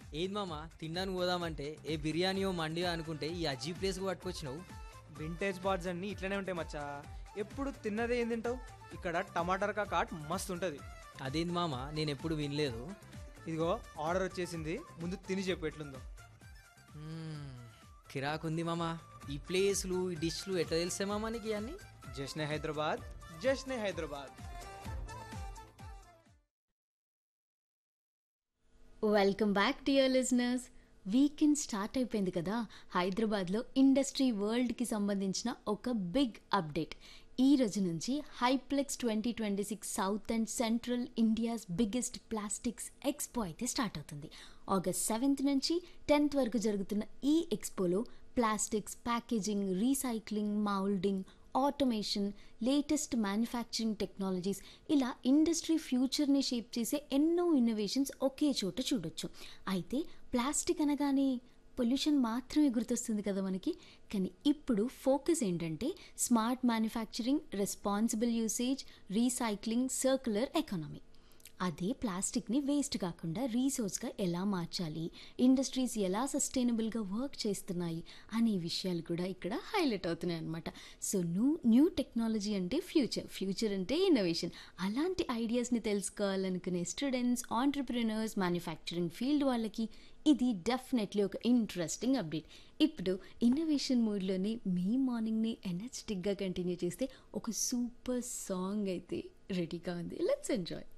ఏది మామ తిన్నాను పోదామంటే ఏ బిర్యానీయో మండియో అనుకుంటే ఈ అజీ ప్లేస్కి పట్టుకొచ్చినావు వింటేజ్ బార్డ్స్ అన్నీ ఇట్లనే ఉంటాయి మచ్చా ఎప్పుడు తిన్నదే ఏం తింటావు ఇక్కడ టమాటర్ కాట్ మస్తు ఉంటుంది అదేంది మామ నేను ఎప్పుడు వినలేదు ఇదిగో ఆర్డర్ వచ్చేసింది ముందు తిని చెప్పు ఎట్లుందో మ్మ్, కిరాకుంది మామ ఈ ప్లేస్లు ఈ డిష్లు ఎట్లా తెలిసే మామ నీకు ఇవన్నీ Jashne Hyderabad Jashne Hyderabad welcome back dear listeners weekend start అయిపోయింది కదా హైదరాబాద్లో ఇండస్ట్రీ వరల్డ్కి సంబంధించిన ఒక బిగ్ అప్డేట్ ఈ రోజు నుంచి Hiplex twenty twenty six south and central India's biggest plastics expo అయితే స్టార్ట్ అవుతుంది ఆగస్ట్ సెవెంత్ నుంచి టెన్త్ వరకు జరుగుతున్న ఈ ఎక్స్పోలో plastics packaging recycling moulding automation latest manufacturing technologies ఇలా ఇండస్ట్రీ ఫ్యూచర్ని షేప్ చేసే ఎన్నో ఇన్నోవేషన్స్ ఒకే చోట చూడొచ్చు అయితే ప్లాస్టిక్ అనగానే పొల్యూషన్ మాత్రమే గుర్తొస్తుంది కదా మనకి కానీ ఇప్పుడు ఫోకస్ ఏంటంటే smart manufacturing responsible usage recycling circular economy అదే ప్లాస్టిక్ని వేస్ట్ కాకుండా రీసోర్స్గా ఎలా మార్చాలి ఇండస్ట్రీస్ ఎలా సస్టైనబుల్గా వర్క్ చేస్తున్నాయి అనే విషయాలు కూడా ఇక్కడ హైలైట్ అవుతున్నాయి అనమాట సో న్యూ న్యూ టెక్నాలజీ అంటే ఫ్యూచర్ ఫ్యూచర్ అంటే ఇన్నోవేషన్ అలాంటి ఐడియాస్ని తెలుసుకోవాలనుకునే స్టూడెంట్స్ ఆంటర్ప్రినర్స్ మ్యానుఫ్యాక్చరింగ్ ఫీల్డ్ వాళ్ళకి ఇది డెఫినెట్లీ ఒక ఇంట్రెస్టింగ్ అప్డేట్ ఇప్పుడు ఇన్నోవేషన్ మూడ్లోనే మీ మార్నింగ్ని ఎనర్జెటిక్గా కంటిన్యూ చేస్తే ఒక సూపర్ సాంగ్ అయితే రెడీగా ఉంది లెట్స్ ఎంజాయ్